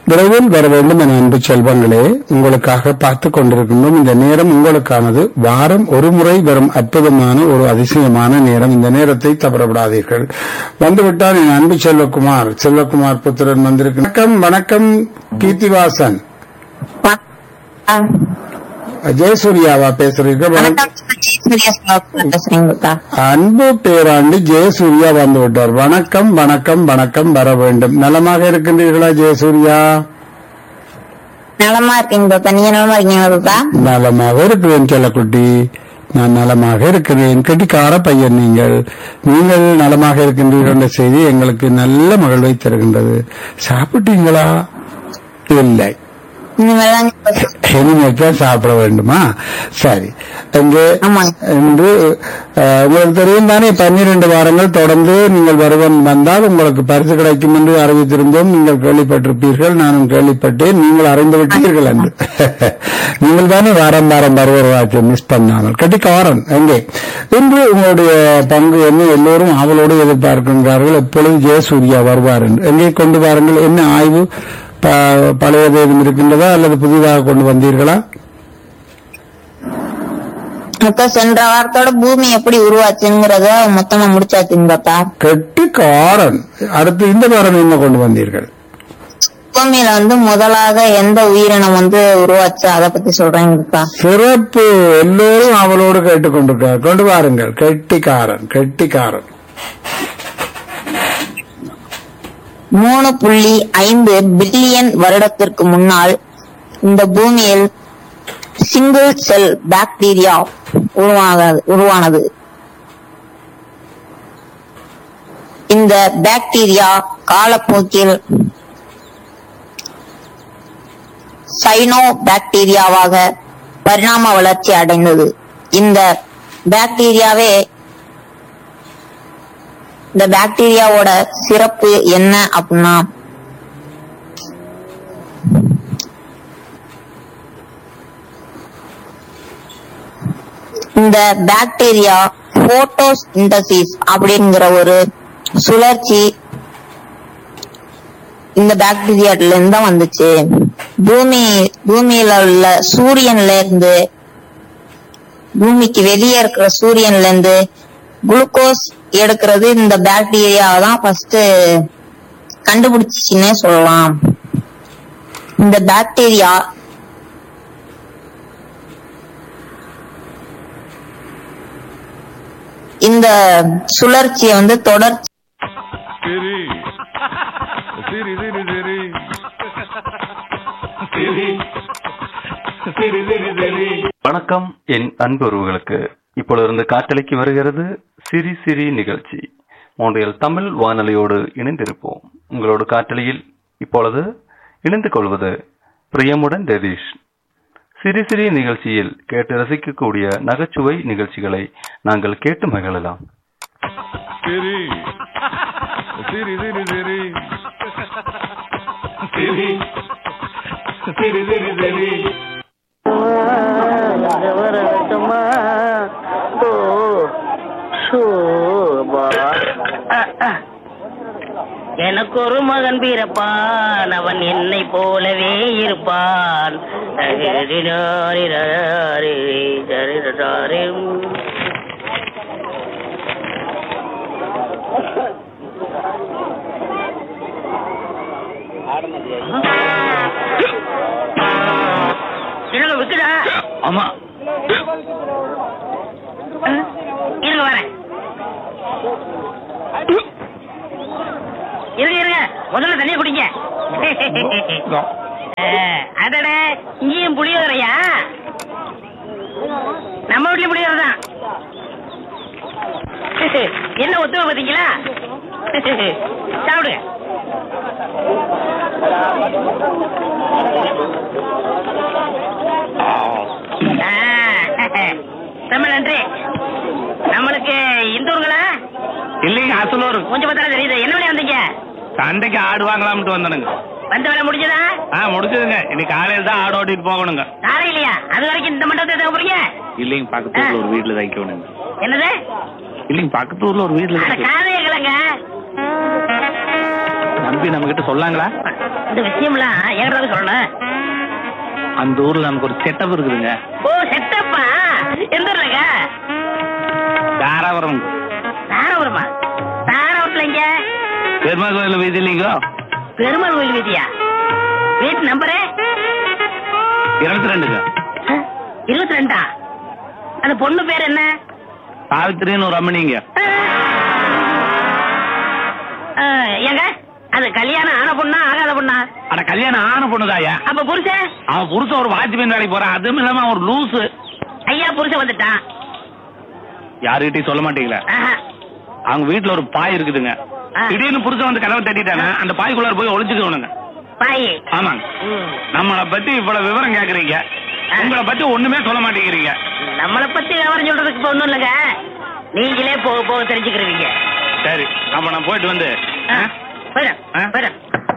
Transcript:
விரைவில் வர வேண்டும் என அன்பு செல்வங்களே உங்களுக்காக பார்த்து கொண்டிருக்கின்றோம் இந்த நேரம் உங்களுக்கானது வாரம் ஒரு முறை வரும் அற்புதமான ஒரு அதிசயமான நேரம் இந்த நேரத்தை தவறவிடாதீர்கள் வந்துவிட்டால் என் அன்பு செல்வகுமார் செல்வகுமார் புத்திரன் வந்திருக்கு வணக்கம் வணக்கம் கீர்த்திவாசன் ஜெயசூர்யாவா பேசுறீர்கள் வணக்கம். பேசுறீங்களா அன்பு பேராண்டி ஜெயசூர்யா வந்து விட்டார் வணக்கம் வணக்கம் வணக்கம் வர வேண்டும் நலமாக இருக்கின்றீர்களா ஜெயசூர்யா நலமா இருக்கீங்க தாத்தா நீங்க நலமா இருக்கீங்க தாத்தா நலமாக இருக்கிறேன் செல்லக்குட்டி நான் நலமாக இருக்கிறேன் கெட்டிக்கார பையன் நீங்கள் நீங்கள் நலமாக இருக்கின்றீர்கள் என்ற செய்தி எங்களுக்கு நல்ல மகிழ்வை தருகின்றது சாப்பிட்டீங்களா இல்லை இனிமேல் தான் இனிமேல் சாப்பிட வேண்டுமா சரி இங்கே ஆமாங்க. இன்று அஹ், உங்களுக்கு தெரியும் தானே பன்னிரண்டு வாரங்கள் தொடர்ந்து நீங்கள் வருவன் வந்தால் உங்களுக்கு பரிசு கிடைக்கும் என்று அறிவித்திருந்தோம் நீங்கள் கேள்விப்பட்டிருப்பீர்கள் நானும் கேள்விப்பட்டேன் நீங்கள் அறிந்து விட்டீர்கள் என்று நீங்கள் தானே வாரம் வாரம் வருவராச்சு மிஸ் பண்ணாமல் கட்டிக்காரன் எங்கே இன்று உங்களுடைய பங்கு என்ன எல்லோரும் ஆவலோடு எதிர்பார்க்கின்றார்கள் எப்பொழுது ஜெயசூர்யா வருவார் என்று எங்கே கொண்டு வாருங்கள் என்ன ஆய்வு ப- பழையது ஏதும் இருக்கின்றதா அல்லது புதிதாக கொண்டு வந்தீர்களா தாத்தா சென்ற வாரத்தோட பூமி எப்படி உருவாச்சுங்கிறத மொத்தமா முடிச்சாச்சுங்க தாத்தா கெட்டிக்காரன் அடுத்து இந்த வாரம் என்ன கொண்டு வந்தீர்கள் பூமியில வந்து முதலாக எந்த உயிரினம் வந்து உருவாச்சு அத பத்தி சொல்றேங்க தாத்தா சிறப்பு எல்லோரும் அவளோடு கேட்டுக்கொண்டிருக்கிறார் கொண்டு வாருங்கள் கெட்டிக்காரன் கெட்டிக்காரன் மூணு புள்ளி ஐந்து பில்லியன் வருடத்திற்கு முன்னால் இந்த பூமியில் சிங்கிள் செல் பாக்டீரியா உருவாகாது உருவானது இந்த பாக்டீரியா காலப்போக்கில் சைனோ பாக்டீரியாவாக பரிணாம வளர்ச்சி அடைந்தது இந்த பாக்டீரியாவே இந்த பாக்டீரியாவோட சிறப்பு என்ன அப்படின்னா இந்த பாக்டீரியா போட்டோசிந்தசிஸ் அப்படிங்கிற ஒரு சுழற்சி இந்த பாக்டீரியால இருந்து தான் வந்துச்சு பூமி பூமியில உள்ள சூரியன்ல இருந்து பூமிக்கு வெளியே இருக்கிற சூரியன்ல இருந்து குளுக்கோஸ் எடுக்கிறது இந்த பாக்டீரியா தான் ஃபர்ஸ்ட் கண்டுபிடிச்சிச்சுன்னே சொல்லலாம் இந்த பாக்டீரியா இந்த சுழற்சியை வந்து தொடர் Siri. Siri, Siri, Siri. Siri. Siri, Siri, Siri. வணக்கம் என் அன்புறவுகளுக்கு இப்பொழுது காற்றலைக்கு வருகிறது சிரி சிரி நிகழ்ச்சி மூன்றில் தமிழ் வானொலியோடு இணைந்திருப்போம் உங்களோடு காற்றலையில் இப்பொழுது இணைந்து கொள்வது பிரியமுடன் ரதீஷ் சிரி சிரி நிகழ்ச்சியில் கேட்டு ரசிக்கக்கூடிய நகைச்சுவை நிகழ்ச்சிகளை நாங்கள் கேட்டு மகிழலாம் Siri. Siri, Siri, Siri. Siri. Siri, Siri, Siri. எனக்கு ஒரு மகன் பிறப்பான் அவன் என்னை போலவே இருப்பான் இருங்க விக்குதா ஆமா இருங்க வரேன் இருங்க இருங்க முதல்ல தண்ணிய குடிங்க அஹ், அடடே இங்கேயும் புளியோதரையா நம்ம வீட்லயும் புளியோதரை தான் என்ன ஒத்துமை பாத்தீங்களா சாப்பிடுங்க ஆ, ரொம்ப நன்றி நம்மளுக்கு இந்த ஊருங்களா இல்லைங்க அசலூர் கொஞ்சம் பார்த்தாலும் தெரியுது என்ன வேலையா வந்தீங்க சண்டைக்கு ஆடு வாங்கலாம்னு வந்தனுங்க வந்த வேலை முடிஞ்சதா ஆ முடிச்சதுங்க இன்னைக்கு காலையில தான் ஆடு ஓட்டிட்டு போகணுங்க காலையிலையா அது வரைக்கும் இந்த மண்டபத்தை தங்க போறீங்க இல்லைங்க பக்கத்து ஊர்ல ஒரு வீட்டுல தைக்கணுங்க என்னது இல்லைங்க பக்கத்து ஊர்ல ஒரு வீட்டுல அட தைக்கணும் காதைய கிழங்க நம்பி நம்ம கிட்ட சொல்லாங்களா இந்த விஷயம்லாம் எங்கடாவது சொல்லணும் அந்த ஊர்ல நமக்கு ஒரு செட்டப் இருக்குதுங்க ஓ செட்டப்பா எந்த ஊர்லங்க தாராபுரம் தாராபுரமா தாராபுரத்துல எங்க பெருமாள் கோயில் வீதி இல்லைங்கோ பெருமாள் கோயில் வீதியா வீட்டு நம்பரு இருபத்தி ரெண்டுங்க இருபத்தி ரெண்டா அந்த பொண்ணு பேர் என்ன சாவித்திரின்னு ஒரு அம்மனிங்க ஆ, ஏங்க அது கல்யாணம் ஆன பொண்ணா ஆகாத பொண்ணா அட கல்யாணம் ஆன பொண்ணுதாயா அப்ப புருஷன் அவன் புருஷன் ஒரு வாட்ச்மேன் வேலைக்கு போறான் அதுவும் இல்லாம அவன் ஒரு லூசு ஐயா புருஷன் வந்துட்டான் யாருகிட்டயும் சொல்ல மாட்டீங்களா ஆஹா. அவங்க வீட்டுல ஒரு பாய் இருக்குதுங்க ஆ. திடீர்னு புருஷன் வந்து கதவை தட்டிட்டானே அந்த பாய்க்குள்ளார போய் ஒளிச்சுக்கணுங்க பாய் ஆமாங்க ம். நம்மளை பத்தி இவ்வளவு விவரம் கேக்குறீங்க உங்களை பத்தி ஒண்ணுமே சொல்ல மாட்டேங்கிறீங்க நம்மளை பத்தி விவரம் சொல்றதுக்கு இப்ப ஒண்ணும் இல்லைங்க நீங்களே போக போக தெரிஞ்சுக்கிறீங்க சரி அப்ப நான் போயிட்டு வந்து ஆ, ஆ? போயிடும் ஆ? போயிடும்